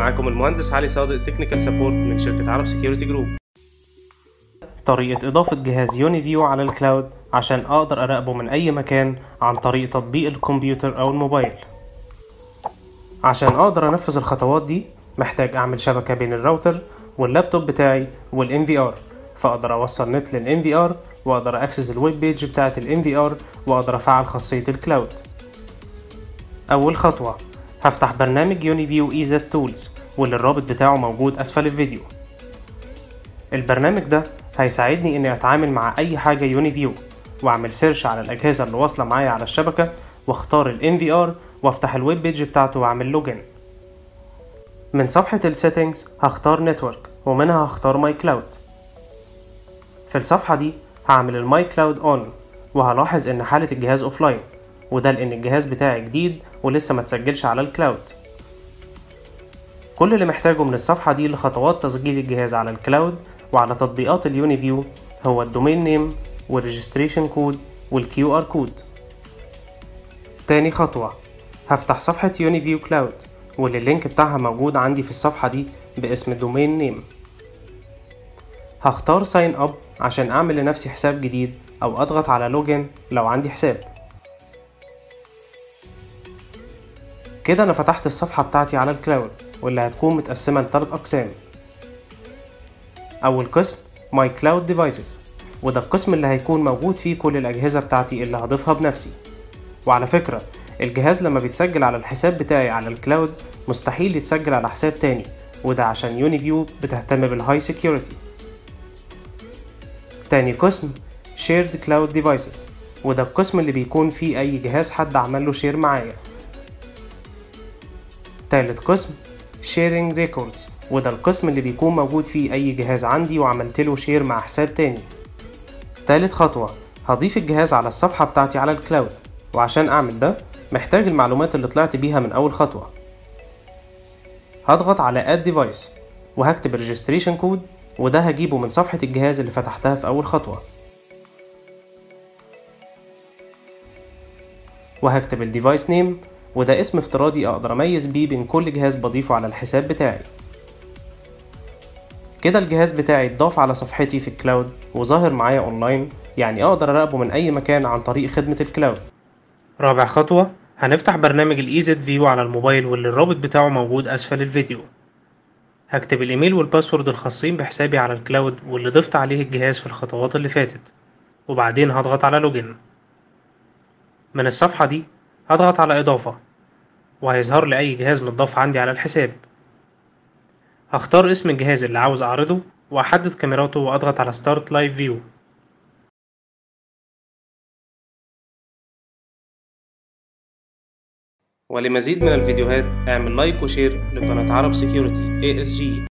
معاكم المهندس علي صادق تكنيكال سبورت من شركة عرب سكيورتي جروب طريقة إضافة جهاز يوني فيو على الكلاود عشان أقدر أراقبه من أي مكان عن طريق تطبيق الكمبيوتر أو الموبايل عشان أقدر أنفذ الخطوات دي محتاج أعمل شبكة بين الراوتر واللابتوب بتاعي وال NVR فأقدر أوصل نت لل NVR وأقدر أكسس الويب بيج بتاعة ال NVR وأقدر أفعل خاصية الكلاود أول خطوة هفتح برنامج يونيفيو ايزت تولز واللي الرابط بتاعه موجود أسفل الفيديو البرنامج ده هيساعدني إني أتعامل مع أي حاجة يونيفيو وأعمل سيرش على الأجهزة اللي واصلة معايا على الشبكة واختار ال NVR وافتح الويب بيج بتاعته واعمل لوجن من صفحة السيتنجز هختار نتورك ومنها هختار ماي كلاود في الصفحة دي هعمل الماي كلاود اون وهلاحظ ان حالة الجهاز اوفلاين وده لان الجهاز بتاعي جديد ولسه ما تسجلش على الكلاود كل اللي محتاجه من الصفحة دي لخطوات تسجيل الجهاز على الكلاود وعلى تطبيقات اليونيفيو هو الدومين نيم والريجستريشن كود والكيو ار كود تاني خطوة هفتح صفحة يونيفيو كلاود واللي اللينك بتاعها موجود عندي في الصفحة دي باسم الدومين نيم هختار ساين اب عشان اعمل لنفسي حساب جديد او اضغط على لوجن لو عندي حساب كده انا فتحت الصفحة بتاعتي على الكلاود واللي هتكون متقسمة لتلات اقسام اول قسم ماي كلاود ديفايسز وده القسم اللي هيكون موجود فيه كل الاجهزة بتاعتي اللي هضيفها بنفسي وعلى فكرة الجهاز لما بيتسجل على الحساب بتاعي على الكلاود مستحيل يتسجل على حساب تاني وده عشان يونيفيو بتهتم بالهاي سيكيورتي تاني قسم shared cloud devices وده القسم اللي بيكون فيه أي جهاز حد عمل له شير معايا تالت قسم sharing records وده القسم اللي بيكون موجود فيه أي جهاز عندي وعملت له شير مع حساب تاني تالت خطوة هضيف الجهاز على الصفحة بتاعتي على الكلاود وعشان أعمل ده محتاج المعلومات اللي طلعت بيها من أول خطوة هضغط على add device وهكتب registration كود وده هجيبه من صفحة الجهاز اللي فتحتها في أول خطوة وهكتب الديفايس نيم وده اسم افتراضي أقدر أميز بيه بين كل جهاز بضيفه على الحساب بتاعي كده الجهاز بتاعي اتضاف على صفحتي في الكلاود وظاهر معايا اونلاين يعني اقدر اراقبه من اي مكان عن طريق خدمة الكلاود رابع خطوة هنفتح برنامج الايزت فيو على الموبايل واللي الرابط بتاعه موجود اسفل الفيديو هكتب الايميل والباسورد الخاصين بحسابي على الكلاود واللي ضفت عليه الجهاز في الخطوات اللي فاتت وبعدين هضغط على لوجن من الصفحة دي هضغط على اضافة وهيظهر لي اي جهاز متضاف عندي على الحساب هختار اسم الجهاز اللي عاوز اعرضه واحدد كاميراته واضغط على ستارت لايف فيو ولمزيد من الفيديوهات اعمل لايك وشير لقناة عرب سيكيورتي ASG